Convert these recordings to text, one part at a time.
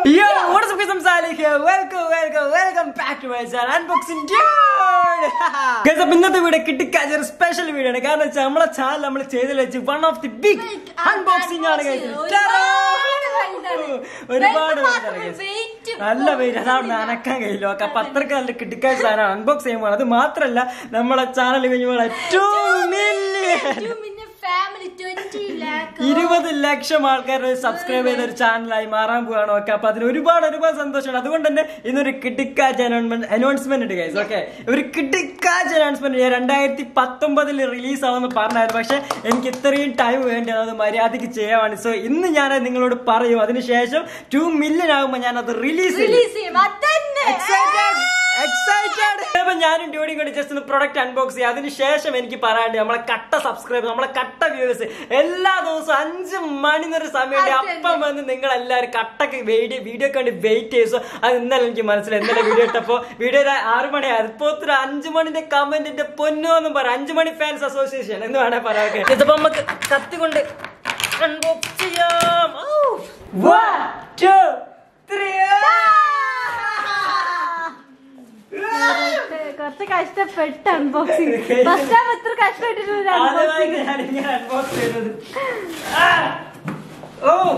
Yo, what is up guys? I'm Salih here. Welcome, welcome, welcome back to my channel Unboxing Dude. Guys, അപ്പൊ ഇന്നത്തെ video കിട്ടിക്കാച്ച ഒരു special video ആണ് കാരണം വെച്ചാൽ നമ്മളെ ചാനൽ നമ്മൾ ചെയ്തതിൽ വെച്ച് one of the big Big unboxing ആണ് guys. unboxing. Ta-da! ഒരുപാട് വലുതാണ്. ഒരുപാട് വലുത് വലുതാണ് മാത്രമേ guys. weight നല്ല വെയിറ്റ് അതാണ് അനക്കാൻ കഴിയില്ല ഓക്കെ അപ്പൊ അത്രക്ക് നല്ല കിട്ടിക്കാച്ച സാധനം അൺബോക്സ് ചെയ്യുമ്പോൾ അത് മാത്രല്ല നമ്മളെ ചാനൽ കഴിഞ്ഞപ്പോൾ ഏറ്റവും മില്യൺ ഫാമിലി ട്വന്റി ലാക്ക് ഇരുപത് ലക്ഷം ആൾക്കാർ സബ്സ്ക്രൈബ് ചെയ്ത ഒരു ചാനലായി മാറാൻ പോവാണ് ഓക്കെ അപ്പൊ അതിന് ഒരുപാട് ഒരുപാട് സന്തോഷമാണ് അതുകൊണ്ട് തന്നെ ഇന്നൊരു കിട്ടിക്കാച്ച് അനൗൺസ്മെന്റ് ഉണ്ട് ഗൈസ് ഓക്കെ ഒരു കിട്ടിക്കാച്ച് അനൗൺസ്മെന്റ് രണ്ടായിരത്തി പത്തൊമ്പതിൽ റിലീസ് ആവുമെന്ന് പറഞ്ഞായിരുന്നു പക്ഷെ എനിക്ക് ഇത്രയും ടൈം വേണ്ടി അത് മര്യാദക്ക് ചെയ്യാൻ വേണ്ടി സോ ഇന്ന് ഞാൻ നിങ്ങളോട് പറയും അതിനുശേഷം ടു മില്യൺ ആകുമ്പോൾ ഞാൻ അത് റിലീസ് ചെയ്യും റിലീസ് ചെയ്യും അതന്നെ എക്സൈറ്റഡ് എക്സൈറ്റഡ് അപ്പൊ ഞാനും ഡ്യൂടി കൂടി ജസ്റ്റ് ഒന്ന് പ്രൊഡക്റ്റ് അൺബോക്സ് ചെയ്യാം അതിനുശേഷം എനിക്ക് പറയാണ്ട് നമ്മളെ കട്ട സബ്സ്ക്രൈബ് നമ്മളെ കട്ട വ്യൂവേഴ്സ് എല്ലാ ദിവസവും അഞ്ച് മണി എന്നൊരു സമയമുണ്ട് അപ്പം വന്ന് നിങ്ങൾ എല്ലാവരും കട്ടക്ക് വീഡിയോ വീഡിയോ കണ്ട് വെയിറ്റ് ചെയ്തു അത് ഇന്നലെ എനിക്ക് മനസ്സിലായി ഇന്നലെ വീഡിയോ ഇട്ടപ്പോ വീഡിയോ ആറ് മണി അതിപ്പോ ഒരു അഞ്ചു മണിന്റെ കമന്റിന്റെ പൊന്നോ എന്നും പറ അഞ്ചു മണി ഫാൻസ് അസോസിയേഷൻ എന്ന് വേണേ പറയാം ഇതിപ്പോ നമുക്ക് കത്തിക്കൊണ്ട് അൺബോക്സ് ചെയ്യാം One, two, three. കുറച്ച് കഷ്ടപ്പെട്ട് അൺബോക്സിങ് ഫസ്റ്റ് ടൈം എത്ര കഷ്ടപ്പെട്ടിട്ടുണ്ട് ആദ്യമായിട്ട് അൺബോക്സിങ് ഞാനിങ്ങനെ unbox ചെയ്യുന്നത്. Ah! Oh!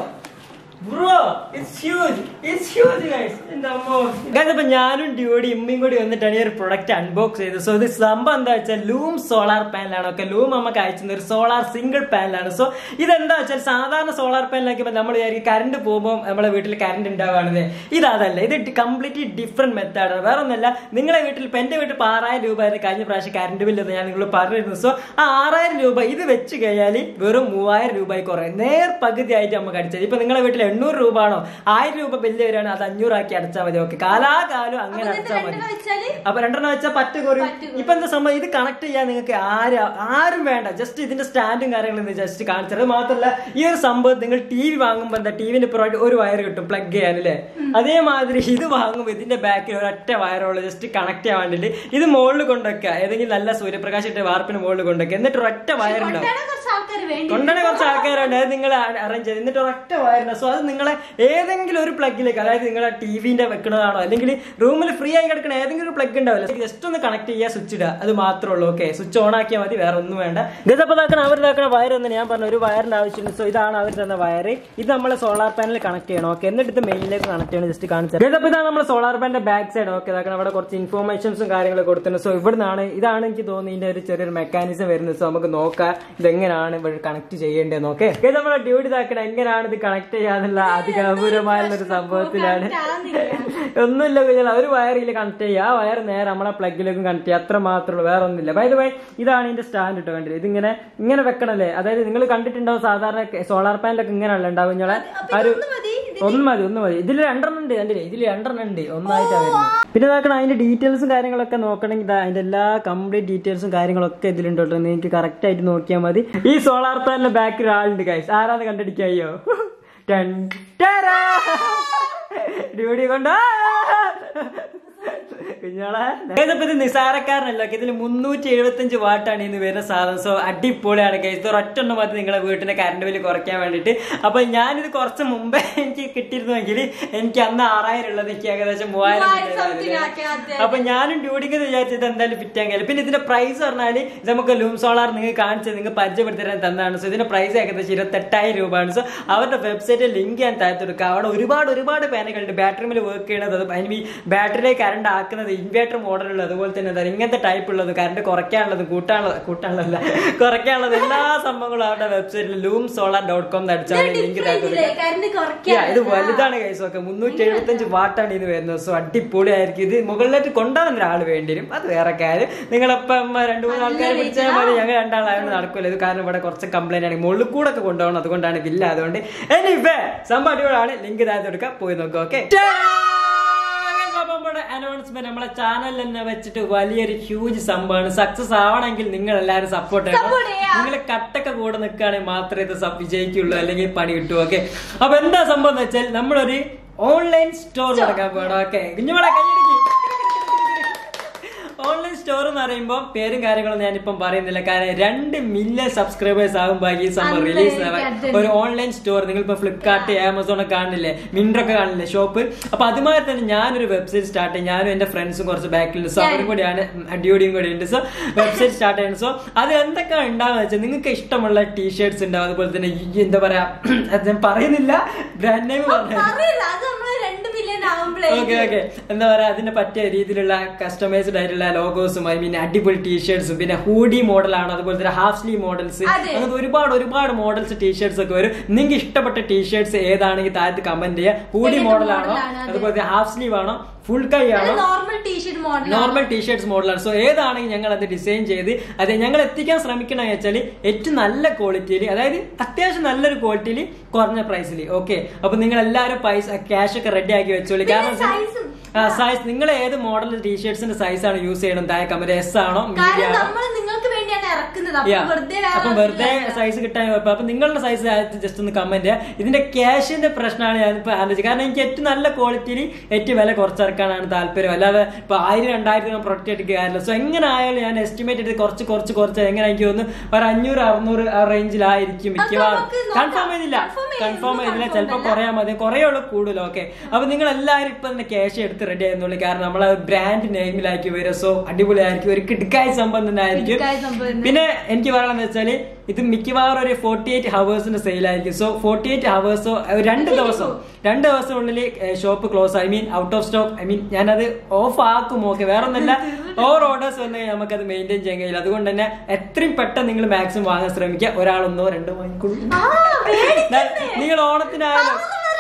Bro, it's huge. It's huge, guys. എന്റെ അമ്മോ. Guys, അപ്പൊ ഞാനും ഡ്യൂടി ഇമ്മയും കൂടി വന്നിട്ടാണ് ഈ ഒരു പ്രൊഡക്റ്റ് അൺബോക്സ് ചെയ്തത് സോ ഇത് സംഭവം എന്താ വെച്ചാൽ ലൂം സോളാർ പാനലാണ് ഓക്കെ ലൂം നമുക്ക് അയച്ചുന്ന ഒരു സോളാർ സിംഗിൾ പാനലാണ് സോ ഇതെന്താ വെച്ചാൽ സാധാരണ സോളാർ പാനലാക്കി നമ്മൾ വിചാരിക്കും കറണ്ട് പോകുമ്പോൾ നമ്മളെ വീട്ടിൽ കറണ്ട് ഉണ്ടാവുകയാണെന്ന് ഇത് അതല്ല ഇത് കംപ്ലീറ്റ്ലി ഡിഫറെന്റ് മെത്തേഡാണ് വേറെ ഒന്നല്ല നിങ്ങളെ വീട്ടിൽ ഇപ്പൊ എന്റെ വീട്ടിൽ ഇപ്പൊ ആറായിരം രൂപ ആയിരുന്നു കഴിഞ്ഞ പ്രാവശ്യം കറണ്ട് ബില്ലെന്ന് ഞാൻ നിങ്ങൾ പറഞ്ഞിരുന്നു സോ ആ ആറായിരം രൂപ ഇത് വെച്ച് കഴിഞ്ഞാൽ വെറും മൂവായിരം രൂപയ്ക്ക് കുറയും നേർ പകുതി ആയിട്ട് നമുക്ക് അടിച്ചത് ഇപ്പൊ നിങ്ങളെ വീട്ടിൽ എണ്ണൂറ് രൂപ ആണോ ആയിരം രൂപ ബില്ല് വരികയാണ് അത് അഞ്ഞൂറാക്കി അടച്ചാൽ മതി ഓക്കെ കാലാകാലം അങ്ങനെ അടച്ചാൽ മതി വെച്ചാല് അപ്പൊ രണ്ടെണ്ണം വെച്ചാൽ പറ്റ് കുറയും പറ്റ് കുറയും. ഇപ്പൊ എന്താ സംഭവം ഇത് കണക്ട് ചെയ്യാൻ നിങ്ങൾക്ക് ആരും ആരും വേണ്ട ജസ്റ്റ് ഇതിന്റെ സ്റ്റാൻഡും കാര്യങ്ങളും ജസ്റ്റ് കാണിച്ചത് മാത്രമല്ല ഈ ഒരു സംഭവം നിങ്ങൾ ടി വി വാങ്ങുമ്പോൾ എന്താ ടിവിന്റെ പുറമായിട്ട് ഒരു വയർ കിട്ടും പ്ലഗ് ചെയ്യാൻ അല്ലേ അതേമാതിരി ഇത് വാങ്ങുമ്പോൾ ഇതിന്റെ ബാക്കിൽ ഒരൊറ്റ വയറുള്ളൂ ജസ്റ്റ് കണക്ട് ചെയ്യാൻ വേണ്ടിട്ട് ഇത് മുകളിൽ കൊണ്ടുവെക്കുക ഏതെങ്കിലും നല്ല സൂര്യപ്രകാശം ഇട്ട് വാർപ്പിന് മുകളിൽ കൊണ്ടുവെക്കുക എന്നിട്ട് ഒരൊറ്റ വയറുണ്ടാവും കൊണ്ടുവരാൻ കുറച്ച് ആൾക്കാർ വേണ്ടി കൊണ്ടുവന്ന കുറച്ച് ആൾക്കാരുണ്ട് അത് നിങ്ങൾ അറേഞ്ച് ചെയ്ത് എന്നിട്ട് ഒരൊറ്റ വയറുണ്ട് സോ അത് നിങ്ങളെ ഏതെങ്കിലും ഒരു പ്ലഗിലേക്ക് അതായത് നിങ്ങളെ ടിവിന്റെ വെക്കണതാണോ അല്ലെങ്കിൽ റൂമിൽ ഫ്രീ ആയി കിടക്കുന്ന ഏതെങ്കിലും ഒരു പ്ലഗ് ഉണ്ടാവില്ല ജസ്റ്റ് ഒന്ന് കണക്ട് ചെയ്യുക സ്വിച്ച് ഇടുക അത് മാത്രമേ ഉള്ളൂ ഓക്കെ സ്വിച്ച് ഓൺ ആക്കിയാൽ മതി വേറെ ഒന്നും വേണ്ട ഇതപ്പോൾ ഇതാക്കണം അവർ ഇതാക്കണ വയർ എന്ന് ഞാൻ പറഞ്ഞു ഒരു വയറിന്റെ ആവശ്യമുണ്ട് സോ ഇതാണ് അവർ തന്ന വയർ ഇത് നമ്മൾ സോളാർ പാനൽ കണക്ട് ചെയ്യണം ഓക്കെ എന്നിട്ട് ഇത് മെയിനിലേക്ക് കണക്ട് ചെയ്യണം ജസ്റ്റ് കാണിച്ചത് ഇതപ്പോൾ ഇതാണ് നമ്മുടെ സോളാർ പാനലിന്റെ ബാക്ക് സൈഡ് ഓക്കെ ഇതാക്കണം അവിടെ കുറച്ച് ഇൻഫോർമേഷൻസും കാര്യങ്ങളൊക്കെ കൊടുത്തിട്ടുണ്ട് സോ ഇവിടുന്നാണ് ഇതാണ് എനിക്ക് തോന്നുന്നു ഇതിന്റെ ഒരു ചെറിയൊരു മെക്കാനിസം വരുന്നത് സോ നമുക്ക് നോക്കാം ഇതെങ്ങനെയാണ് ഇവിടെ കണക്ട് ചെയ്യേണ്ടത് ഓക്കെ ഇത് നമ്മുടെ ഡ്യൂട്ടി ഇതാക്കണം എങ്ങനെയാണ് ഇത് കണക്ട് ചെയ്യാന്നുള്ള അതിഗംഭീരമായുള്ള ഒരു സംഭവത്തിലാണ് ഒന്നുമില്ല കുഞ്ഞാൽ ഒരു വയറിൽ കണക്ട് ചെയ്യുക ആ വയർ നേരെ നമ്മളെ പ്ലഗിലേക്കും കണക്ട് ചെയ്യുക അത്ര മാത്രമേ ഉള്ളൂ വേറെ ഒന്നുമില്ല ബൈ ബൈ ഇതാണ് ഇതിന്റെ സ്റ്റാൻഡ് ഇട്ട് കണ്ടില്ല ഇതിങ്ങനെ ഇങ്ങനെ വെക്കണല്ലേ അതായത് നിങ്ങൾ കണ്ടിട്ടുണ്ടാവും സാധാരണ സോളാർ പാനലൊക്കെ ഇങ്ങനെയല്ല ഉണ്ടാവും നിങ്ങളെ ആ ഒരു ഒന്ന് മതി ഒന്ന് മതി ഇതിൽ രണ്ടെണ്ണം ഉണ്ട് കണ്ടില്ലേ ഇതിൽ രണ്ടെണ്ണം ഉണ്ട് ഒന്നായിട്ടാണ് വരുന്നത് പിന്നെ നോക്കണം അതിന്റെ ഡീറ്റെയിൽസും കാര്യങ്ങളൊക്കെ നോക്കണമെങ്കിൽ ദാ അതിന്റെ എല്ലാ കംപ്ലീറ്റ് ഡീറ്റെയിൽസും കാര്യങ്ങളൊക്കെ ഇതിലുണ്ട് കേട്ടോ നിങ്ങൾക്ക് കറക്റ്റ് ആയിട്ട് നോക്കിയാൽ മതി ഈ സോളാർ പാനലിന്റെ ബാക്കിൽ ആളുണ്ട് ഗൈസ് ആരാന്ന് കണ്ടടിക്കായോ ഡ്യൂട്ടി കൊണ്ടോ കുഞ്ഞോളെ ഇതിപ്പോ ഇത് നിസാരക്കാരനല്ല ഇതിൽ മുന്നൂറ്റി എഴുപത്തി അഞ്ച് വാട്ടാണ് ഇന്ന് വരുന്ന സാധനം സോ അടിപൊളിയാണ് ഗൈസ് ഇത് ഒരൊറ്റൊന്നും മതി നിങ്ങളെ വീട്ടിന്റെ കറണ്ട് ബില്ല് കുറയ്ക്കാൻ വേണ്ടിട്ട് അപ്പൊ ഞാനിത് കുറച്ച് മുമ്പേ എനിക്ക് കിട്ടിയിരുന്നെങ്കിൽ എനിക്ക് അന്ന് ആറായിരം ഉള്ളത് എനിക്ക് ഏകദേശം മൂവായിരം മൂവായിരം something കിട്ടിയതായിരുന്നു. ആക്കി അതെ. അപ്പൊ ഞാനും ഡ്യൂട്ടിക്ക് വിചാരിച്ചത് എന്തായാലും ഫിറ്റ് ആകാൻ പിന്നെ ഇതിന്റെ പ്രൈസ് പറഞ്ഞാല് ഇത് നമുക്ക് ലൂം സോളാർ നിങ്ങൾ കാണിച്ചത് നിങ്ങൾ പരിചയപ്പെടുത്തി തരാൻ തന്നതാണ് സോ ഇതിന്റെ പ്രൈസ് ഏകദേശം ഇരുപത്തെട്ടായിരം രൂപയാണ് സോ അവരുടെ വെബ്സൈറ്റിൽ ലിങ്ക് ഞാൻ താഴ്ത്തി കൊടുക്കുക അവിടെ ഒരുപാട് ഒരുപാട് പാനുകളുണ്ട് ബാറ്ററി മേൽ വർക്ക് ചെയ്യണത് അത് അതിന് ഈ ബാറ്ററിയിലെ കറണ്ട് ആക്കുന്നത് ഇൻവേർട്ടർ മോഡലുള്ളത് അതുപോലെ തന്നെ എന്താ ഇങ്ങനത്തെ ടൈപ്പ് ഉള്ളത് കറണ്ട് കുറയ്ക്കാനുള്ളത് കൂട്ടാനുള്ളത് കൂട്ടാനുള്ളതല്ല കുറയ്ക്കാനുള്ളത് എല്ലാ സംഭവങ്ങളും അവരുടെ വെബ്സൈറ്റിൽ ലൂം സോളാർ ഡോട്ട് കോം അടിച്ചാൽ ലിങ്ക് താഴ്ത്തി കൊടുക്കുക കറണ്ട് Yeah, കുറയ്ക്കാൻ ഇത് വലുതാണ് കൈസ് ഒക്കെ മുന്നൂറ്റി എഴുപത്തി അഞ്ച് വാട്ടാണ് ഇത് വരുന്നത് സോ അടിപൊളിയായിരിക്കും ഇത് മുകളിലേക്ക് കൊണ്ടുപോകുന്ന ഒരാൾ വേണ്ടി വരും അത് വേറെ കാര്യം നിങ്ങളിപ്പം രണ്ടു മൂന്ന് ആൾക്കാർ പിടിച്ചാൽ മതി ഞങ്ങൾ രണ്ടാളായതുകൊണ്ട് നടക്കില്ല ഇത് കാരണം ഇവിടെ കുറച്ച് കംപ്ലൈന്റ് ആണ് മുകളിൽ കൂടെ ഒക്കെ കൊണ്ടുപോകണം അതുകൊണ്ടാണ് ഇതില്ല അതുകൊണ്ട് എനിവേ സംഭവം അടിപൊളിയാണ് ലിങ്ക് താഴത്ത് കൊടുക്കാം പോയി നോക്കാം ഓക്കെ അനൗൺസ്മെന്റ് നമ്മളെ ചാനൽ തന്നെ വെച്ചിട്ട് വലിയൊരു ഹ്യൂജ് സംഭവമാണ് സക്സസ് ആവണമെങ്കിൽ നിങ്ങൾ എല്ലാവരും സപ്പോർട്ട് ചെയ്യണം Support ചെയ്യാം. നിങ്ങൾ കട്ടൊക്കെ കൂടെ നിൽക്കുകയാണെങ്കിൽ മാത്രമേ ഇത് സ- വിജയിക്കുള്ളൂ അല്ലെങ്കിൽ പണി കിട്ടൂ ഓക്കെ അപ്പൊ എന്താ സംഭവം എന്ന് വെച്ചാൽ നമ്മളൊരു ഓൺലൈൻ സ്റ്റോർ തുടങ്ങാൻ പോകണം ഓക്കെ കുഞ്ഞുമളെ കൈയടിക്ക് ഓൺലൈൻ സ്റ്റോർ എന്ന് പറയുമ്പോൾ പേരും കാര്യങ്ങളും ഞാനിപ്പം പറയുന്നില്ല കാരണം രണ്ട് മില്യൺ സബ്സ്ക്രൈബേഴ്സ് ആകുമ്പോൾ ഈ സംഭവം അതെ, റിലീസ് അതെ. ഒരു ഓൺലൈൻ സ്റ്റോർ നിങ്ങൾ ഇപ്പൊ ഫ്ലിപ്കാർട്ട് ആമസോൺ ഒക്കെ കാണില്ലേ മിൻട്രൊക്കെ കാണില്ലേ ഷോപ്പ് അപ്പൊ അതുമാതിരി തന്നെ ഞാനൊരു വെബ്സൈറ്റ് സ്റ്റാർട്ട് ചെയ്യും ഞാനും എന്റെ ഫ്രണ്ട്സും കുറച്ച് ബാക്കിൽ സോ അവരും കൂടിയാണ് ഡ്യൂഡിയും കൂടി ഉണ്ട് സോ വെബ്സൈറ്റ് സ്റ്റാർട്ട് ചെയ്യുന്നത് സോ അത് എന്തൊക്കെയാണ് ഉണ്ടാവുക വെച്ചാൽ നിങ്ങൾക്ക് ഇഷ്ടമുള്ള ടീഷർട്സ് ഉണ്ടാവും അതുപോലെ തന്നെ ഈ എന്താ പറയാ അത് ഞാൻ പറയുന്നില്ല ബ്രാൻഡ് നെയിം പറഞ്ഞു അറിയില്ല അത് നമ്മള് രണ്ട് മില്യൺ ആവുമ്പോഴേ ഓക്കെ ഓക്കെ എന്താ പറയാ അതിന് പറ്റിയ രീതിയിലുള്ള കസ്റ്റമൈസ്ഡ് ആയിട്ടുള്ള ലോഗോസും ഐ മീൻ അടിപൊളി ടീഷർട്സും പിന്നെ ഹൂഡി മോഡലാണ് അതുപോലെ തന്നെ ഹാഫ് സ്ലീവ് മോഡൽസ് അതെ. അങ്ങനത്തെ ഒരുപാട് ഒരുപാട് മോഡൽസ് ടീഷർട്സ് ഒക്കെ വരും നിങ്ങൾക്ക് ഇഷ്ടപ്പെട്ട ടീഷർട്സ് ഏതാണെങ്കിൽ താഴത്ത് കമന്റ് ചെയ്യുക ഹൂഡി ഏത് മോഡലാണോ മോഡലാണ് അത്? അതുപോലെ ഹാഫ് സ്ലീവ് ആണോ ഫുൾ കൈ ആണോ normal T-shirt model normal T-shirts മോഡലാണ് സോ ഏതാണെങ്കിൽ ഞങ്ങൾ അത് ഡിസൈൻ ചെയ്ത് അത് ഞങ്ങൾ എത്തിക്കാൻ ശ്രമിക്കണ വെച്ചാൽ ഏറ്റവും നല്ല ക്വാളിറ്റിയിൽ അതായത് അത്യാവശ്യം നല്ലൊരു ക്വാളിറ്റിയിൽ കുറഞ്ഞ പ്രൈസിൽ ഓക്കെ അപ്പൊ നിങ്ങൾ എല്ലാവരും പൈസ ക്യാഷ് ഒക്കെ റെഡി ആക്കി വെച്ചോളി കാരണം size ഉം. സൈസ് നിങ്ങൾ ഏത് മോഡൽ ടീഷർട്സിന്റെ സൈസ് ആണ് യൂസ് ചെയ്യണം താഴെ കമന്റ് എസ് ആണോ മീഡിയ കാരണം ആണോ നമ്മൾ നിങ്ങൾക്ക് വേണ്ടിയാണ് ഇറക്കുന്നത് അപ്പൊ Yeah. വെറുതെ വേറെ അപ്പം വെറുതെ ആവശ്യമില്ല. സൈസ് കിട്ടാൻ കുഴപ്പം അപ്പൊ നിങ്ങളുടെ സൈസ് ജസ്റ്റ് ഒന്ന് കമന്റ് ചെയ്യുക ഇതിന്റെ ക്യാഷിന്റെ പ്രശ്നമാണ് ഞാനിപ്പോ ആലോചിച്ചത് കാരണം എനിക്ക് ഏറ്റവും നല്ല ക്വാളിറ്റിയിൽ ഏറ്റവും വില കുറച്ചിറക്കാനാണ് താല്പര്യം അല്ലാതെ ഇപ്പൊ ആയിരം രണ്ടായിരം പ്രൊഡക്റ്റ് എടുക്കുക കാര്യമില്ല സോ എങ്ങനെ ആയാലും ഞാൻ എസ്റ്റിമേറ്റ് ചെയ്ത് കുറച്ച് കുറച്ച് കുറച്ച് എങ്ങനെ എനിക്ക് തോന്നുന്നു ഒരു അഞ്ഞൂറ് അറുന്നൂറ് ആ റേഞ്ചിലായിരിക്കും മിക്കവാറും നമുക്ക് നോക്കാം. കൺഫേം ചെയ്തില്ല Confirm ചെയ്തില്ല. കൺഫേം ചെയ്തില്ല Confirm ചിലപ്പോൾ അല്ല. കുറയാൻ മതി കുറേ ഉള്ളു കൂടുതൽ ഓക്കെ അപ്പൊ നിങ്ങൾ എല്ലാവരും ഇപ്പൊ തന്നെ ക്യാഷ് എടുത്ത് റെഡി ആയിരുന്നുള്ളൂ കാരണം നമ്മളെ ബ്രാൻഡ് നെയിമിലാക്കി വരും സോ അടിപൊളിയായിരിക്കും ഒരു കിടക്കായ സംഭവം തന്നെ ആയിരിക്കും കിടുക്കായ സംഭവം തന്നെ. പിന്നെ എനിക്ക് പറയാണെന്ന് വെച്ചാല് ഇത് മിക്കവാറും ഒരു ഫോർട്ടി എയ്റ്റ് ഹവേഴ്സിന്റെ സെയിലായിരിക്കും സോ ഫോർട്ടി എയ്റ്റ് ഹവേഴ്സോ രണ്ട് ദിവസം രണ്ട് ദിവസത്തിനുള്ളിൽ shop close I mean out of stock I mean ഞാനത് ഓഫ് ആക്കും ഓക്കെ വേറെ ഒന്നല്ല ഓവർ ഓർഡേഴ്സ് വന്നു കഴിഞ്ഞാൽ നമുക്കത് മെയിൻറ്റെയിൻ ചെയ്യാൻ കഴിയില്ല അതുകൊണ്ട് തന്നെ എത്രയും പെട്ടെന്ന് നിങ്ങൾ മാക്സിമം വാങ്ങാൻ ശ്രമിക്കുക ഒരാളൊന്നോ രണ്ടോ വാങ്ങിക്കൊള്ളൂ ആ, പേടിക്കണ്ടേ? നിങ്ങൾ ഓണത്തിനായാലും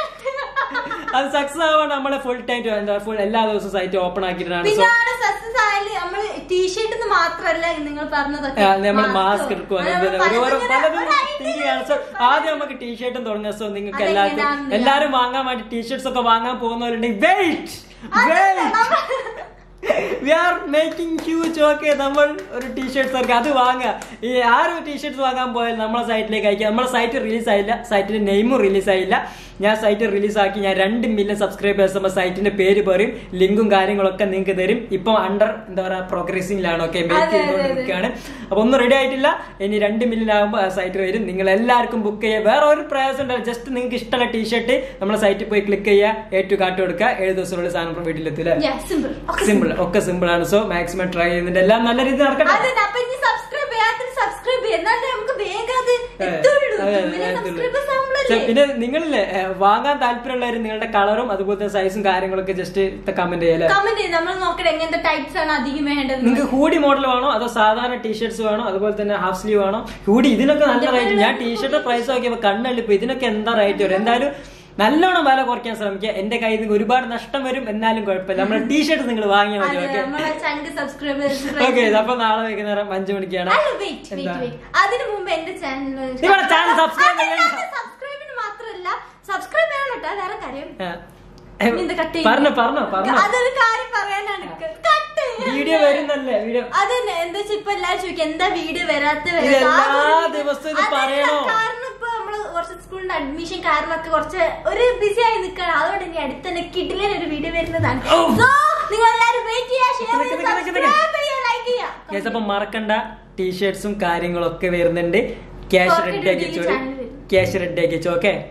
ആ, അത് സക്സസ് ആവാൻ നമ്മളെ ഫുൾ ടൈം എന്താ ഫുൾ എല്ലാ ദിവസവും സൈറ്റ് ഓപ്പൺ ആക്കിയിട്ടാണ് സോ പിന്നെ സക്സസ് ആയാല് നമ്മള് ടീഷർട്ട് മാത്രല്ല നിങ്ങൾ പറഞ്ഞതൊക്കെ നമ്മൾ Mask. മാസ്ക് എടുക്കുക അത് നമ്മള് ഓരോ പലതിങ്ങനെ പലതും ഒരു idea തിങ്ക് ചെയ്യാണ് സോ ആദ്യം നമുക്ക് ടീഷർട്ടും തുടങ്ങാം സോ നിങ്ങൾക്ക് അതെങ്ങനെയാണെന്ന് എല്ലാവർക്കും എല്ലാരും വാങ്ങാൻ വേണ്ടി ടീഷർട്സ് ഒക്കെ വാങ്ങാൻ പോകുന്നവരുണ്ടെങ്കിൽ വെയിറ്റ് അതല്ല, വെയിറ്റ് നമ്മ- we are making huge okay നമ്മൾ ഒരു ടീഷർട്സ് ഇറക്കുക അത് വാങ്ങുക ഈ ആരും ടീഷർട്സ് വാങ്ങാൻ പോയാൽ നമ്മളെ സൈറ്റിലേക്ക് അയക്കുക നമ്മളെ സൈറ്റ് റിലീസ് ആയില്ല സൈറ്റിന്റെ നെയിമും റിലീസ് ആയില്ല ഞാൻ സൈറ്റ് റിലീസ് ആക്കി ഞാൻ രണ്ട് മില്യൺ സബ്സ്ക്രൈബേഴ്സ് നമ്മൾ സൈറ്റിന്റെ പേര് പറയും ലിങ്കും കാര്യങ്ങളൊക്കെ നിങ്ങൾക്ക് തരും ഇപ്പം അണ്ടർ എന്താ പറയാ പ്രോഗ്രസിംഗിലാണ് ഓക്കെ മേക്ക് അതെ, അതെ, ചെയ്തുകൊണ്ട് അതെ. നിൽക്കുകയാണ് അപ്പൊ ഒന്നും റെഡി ആയിട്ടില്ല ഇനി രണ്ട് മില്യൺ ആകുമ്പോൾ ആ സൈറ്റ് വരും നിങ്ങൾ എല്ലാവർക്കും ബുക്ക് ചെയ്യുക വേറെ ഒരു പ്രയാസം ഉണ്ടാവില്ല ജസ്റ്റ് നിങ്ങൾക്ക് ഇഷ്ടമുള്ള ടീഷർട്ട് നമ്മളെ സൈറ്റിൽ പോയി ക്ലിക്ക് ചെയ്യുക ഏറ്റു കാട്ടി കൊടുക്കുക ഏഴ് ദിവസത്തിനുള്ളിൽ സാധനം വീട്ടിലെത്തില്ല Yeah, simple. Okay, സിമ്പിൾ ഒക്കെ സിമ്പിൾ ആണ് സോ മാക്സിമം ട്രൈ ചെയ്യുന്നുണ്ട് എല്ലാം നല്ല രീതിയിൽ നടക്കട്ടെ അതന്നെ അപ്പൊ ഇനി സബ്സ്ക്രൈബ് ചെയ്യാത്ത സബ്സ്ക്രൈബ് ചെയ്യാം എന്നാലേ നമുക്ക് വേഗം അത് അതെ, എത്തുള്ളൂ അതെ, അതെ, പിന്നെ എത്തുള്ളൂ. സബ്സ്ക്രൈബേഴ്സ് ചെ- നമ്മളല്ലേ പിന്നെ നിങ്ങളില്ലേ ഏ, വാങ്ങാൻ താല്പര്യമുള്ളവർ നിങ്ങളുടെ കളറും അതുപോലത്തെ സൈസും കാര്യങ്ങളൊക്കെ ജസ്റ്റ് കമന്റ് ചെയ്യല്ലേ കമന്റ് ചെയ്ത് നമ്മൾ നോക്കട്ടെ എങ്ങനത്തെ ടൈപ്സ് ആണ് അധികം വേണ്ടത് നിങ്ങൾക്ക് ഹൂഡി മോഡൽ വേണോ അതോ സാധാരണ ടീഷർട്സ് വേണോ അതുപോലെ തന്നെ ഹാഫ് സ്ലീവ് വേണോ ഹൂഡി ഇതിനൊക്കെ നല്ല റേറ്റ് ഞാൻ ടീഷർട്ട് പ്രൈസ് നോക്കിയപ്പോ കണ്ണള്ളിപ്പോ ഇതിനൊക്കെ എന്താ റേറ്റ് വരും എന്തായാലും നല്ലോണം വില കുറയ്ക്കാൻ ശ്രമിക്കുക എന്റെ കയ്യിൽ നിന്ന് ഒരുപാട് നഷ്ടം വരും എന്നാലും കുഴപ്പമില്ല നമ്മുടെ ടീഷർട്ട് നിങ്ങൾ വാങ്ങിയാൽ മതി അതെ ഓക്കെ നമ്മളെ ചങ്ക് സബ്സ്ക്രൈബേഴ്സ് ഓക്കെ അപ്പൊ നാളെ വൈകുന്നേരം അഞ്ചു മണിക്കാണ് അല്ല വെയിറ്റ് എന്താ? വെയിറ്റ് വെയിറ്റ് അതിനു മുമ്പ് എന്റെ ചാനൽ നിങ്ങളുടെ channel subscribe ചെയ്യണം. സബ്സ്ക്രൈബിന് മാത്രല്ല സബ്സ്ക്രൈബ് ചെയ്യണം കേട്ടോ വേറെ കാര്യം ആ. ഇനി ഇത് cut ചെയ്യ്. പറഞ്ഞോ പറഞ്ഞോ പറഞ്ഞോ അതൊരു കാര്യം പറയാനാണ് കട്ട് വീഡിയോ വരുന്നല്ലേ വീഡിയോ അതന്നെ എന്താ വെച്ചാ ഇപ്പൊ എല്ലാരും ചോദിക്കും എന്താ വീഡിയോ വരാത്ത ഇത് വരാത്ത? എല്ലാ ആ ഒരു- ദിവസവും ഇത് അതല്ല, പറയണോ? കാരണം ഇപ്പൊ നമ്മള് കുറച്ച് സ്കൂളിന്റെ അഡ്മിഷൻ കാരണമൊക്കെ കുറച്ച് ഒരു ബിസി ആയി നിൽക്കണം അതുകൊണ്ട് ഇനി അടുത്ത തന്നെ കിട്ടില്ല ഒരു വീഡിയോ വരുന്നതാണ് ഓ. So, നിങ്ങൾ എല്ലാരും വെയിറ്റ് ചെയ്യാ ഷെയർ നിക്ക് നിക്ക് നിക്ക് നിക്ക്. സബ്സ്ക്രൈബ് ചെയ്യാ ലൈക്ക് ചെയ്യാ Guys, അപ്പൊ മറക്കണ്ട ടീഷർട്സും കാര്യങ്ങളൊക്കെ വരുന്നുണ്ട് ക്യാഷ് Pocket റെഡി ആക്കി Duty വെച്ചോളി channel വരും. ക്യാഷ് റെഡി ആക്കി വെച്ചോ okay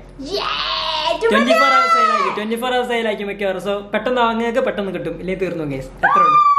Yeah, twenty together. Four hours സെയിലാക്കി ട്വന്റി ഫോർ അവേഴ്സ് സെയിലാക്കി മിക്കവാറും സോ പെട്ടെന്ന് വാങ്ങിയൊക്കെ പെട്ടെന്ന് കിട്ടും ഇല്ലെങ്കിൽ തീർന്നു കേസ് എത്ര ഉള്ളൂ